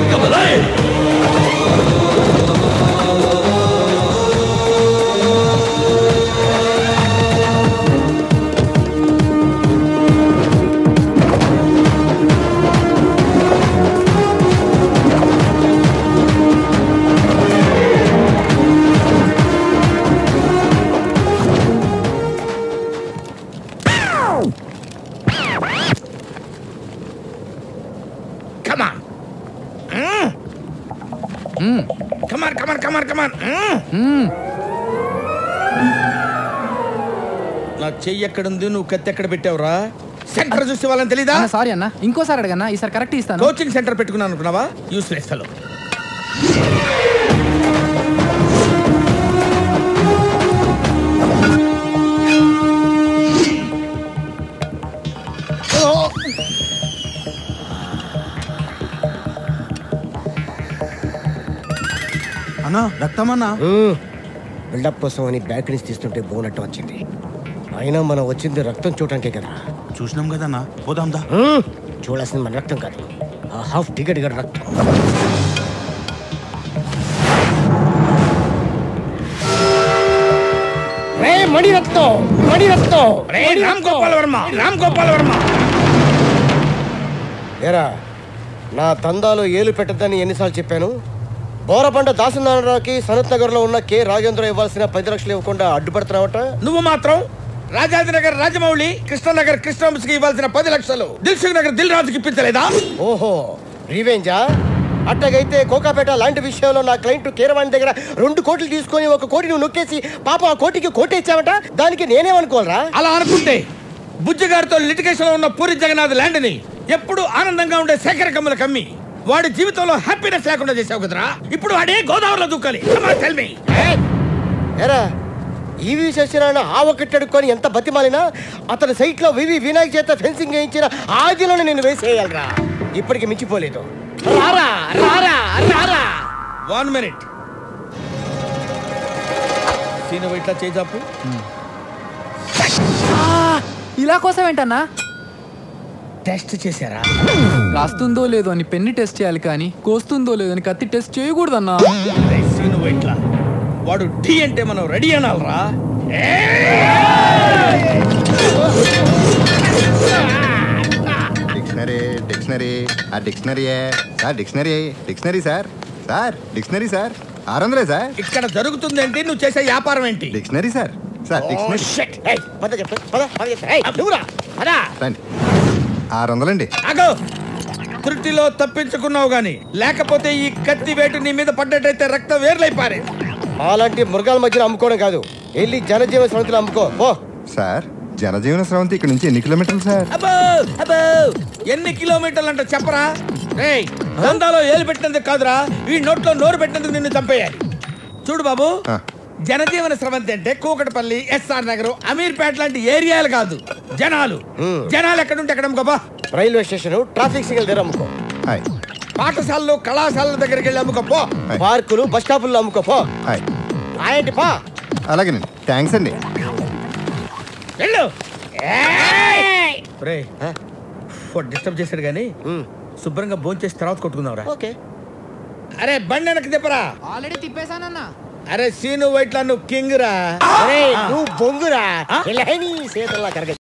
దిక్కమలై Come on. Mm. Come on, come on, come on, come on. Mm. నా చెయ్యి ఎక్కడుంది నువ్వు కత్తి ఎక్కడ పెట్టావురా సెంటర్ చూస్తే వాళ్ళని తెలీదా అన్న సారీ అన్న ఇంకోసారి అడగన్నా ఈసారి కరెక్ట్ ఇస్తాను కోచింగ్ సెంటర్ పెట్టుకున్నాను అనుకున్నావా యూస్లెస్ ఫెలో అన్నా రక్తమన్నా బిల్డప్ కోసం అని బ్యాక్ నుంచి తీస్తుంటే బోనట్టు వచ్చింది అయినా మనం వచ్చింది రక్తం చూడటానికే కదా చూసినాం కదన్నా పోదాందా చూడాల్సింది మన రక్తం కాదు ఆ హాఫ్ టికెట్ గడ రక్తం రే మణి రక్తం మణి రక్తం రే రామ్ గోపాల్ వర్మ రామ్ గోపాల్ వర్మ ఏరా నా దందాలో ఏలు పెట్టద్దని ఎన్నిసార్లు చెప్పాను బోరబండ దాసనారావుకి సనత్ నగర్ లో ఉన్న కే రాజేంద్ర ఇవ్వాల్సిన పది లక్షలు ఇవ్వకుండా అడ్డుపడుతున్నావట నువ్వు మాత్రం రాజాదినగర్ రాజమౌళి కృష్ణనగర్ కృష్ణవంశీకి ఇవ్వాల్సిన పది లక్షలు దిల్సుఖ్ నగర్ దిల్ రాజుకి ఇప్పించలేదా ఓహో రివెంజా అట్టగైతే కోకాపేట లాంటి విషయంలో నా క్లయింట్ కీరవాణి దగ్గర రెండు కోట్లు తీసుకొని ఒక కోటి నువ్వు నొక్కేసి పాప ఆ కోటికి కోటి ఇచ్చావట దానికి నేనేమనుకోవాలరా అలా అనుకుంటే బుజ్జిగారితో లిటిగేషన్ లో ఉన్న పూరి జగన్నాథ్ ల్యాండ్ ని ఎప్పుడు ఆనందంగా ఉండే శేఖర కమ్ముల కమ్మి వాడి జీవితంలో హ్యాపీనెస్ లేకుండా చేసావు కదరా ఇప్పుడు వాడే గోదావరిలో దూకాలి టెల్ మీ ఎరా ఈవి సత్యనారాయణ ఆ ఒక్కటి అడుక్కొని ఎంత బతిమాలినా అతని సైట్ లో వివి వినాయక్ చేత ఫెన్సింగ్ వేయించిన ఆదిలోనే నేను వేసేయాలరా ఇప్పటికి మించిపోలేదు రారా రారా రారా వన్ మినిట్ సీను ఇట్లా చేజాపు ఇలా కోసం ఏంటన్నా టెస్ట్ చేశారా రాస్తుందో లేదో అని పెన్ని టెస్ట్ చేయాలి కానీ కోస్తుందో లేదో అని కత్తి టెస్ట్ చేయకూడదన్నా అరే సీను ఇట్లా వాడు టీ అంటే మనం రెడీ అనాలరా డిక్షనరీ డిక్షనరీ ఆ డిక్షనరీయే sir dictionary dictionary sir sir dictionary sir ఆరు వందలే సార్ ఇక్కడ జరుగుతుంది ఏంటి నువ్వు చేసే వ్యాపారం ఏంటి dictionary sir sir dictionary shut ఏయ్ పద చెప్పు పద పద చెప్పు ఏయ్ నువ్వురా పదా రండి ఆరు వందలండి ఆగో త్రుటిలో తప్పించుకున్నావు గాని లేకపోతే ఈ కత్తి వేటు నీ మీద పడ్డట్టయితే రక్తం వేర్లైపారే అలాంటి మృగాల మధ్యన అమ్ముకోవడం కాదు వెళ్ళి జనజీవన సమితిలో అమ్ముకో పో సార్ జనజీవన స్రవంతి ఇక్కడ నుంచి ఎన్ని కిలోమీటర్లు సార్ అబ్బో అబ్బో ఎన్ని కిలోమీటర్లు అంటే చెప్పరా రేయ్ దందాలో ఏలు పెట్టినందుకు కాదురా ఈ నోట్లో నోరు పెట్టినందుకు నిన్ను చంపేయాలి చూడు బాబు ఆ. జనజీవన స్రవంతి అంటే కూకటపల్లి ఎస్ఆర్ నగర్ అమీర్పేట లాంటి ఏరియాలు కాదు జనాలు జనాలు ఎక్కడుంటే ఎక్కడ అమ్ముకోబా రైల్వే స్టేషన్ ట్రాఫిక్ సిగ్నల్ దగ్గర అమ్ముకో హాయ్ పాఠశాలలు కళాశాలల దగ్గరికి వెళ్ళి అమ్ముకోపో హాయ్ పార్కులు బస్ స్టాపుల్లో అమ్ముకో పో హాయ్ ఏంటి పా అలాగేనండి థ్యాంక్స్ అండి వెళ్ళు రే డిస్టర్బ్ చేశాడు కానీ శుభ్రంగా భోంచేసి తర్వాత కొట్టుకుందాంరా ఓకే అరే బండి వెనక్కి తిప్పరా ఆల్రెడీ తిప్పేశానన్నా అరే సీను వైట్లా నువ్వు కింగ్ రా అరే నువ్వు బొంగురా ఆ? ఇలా నీ చేతుల్లా కరగ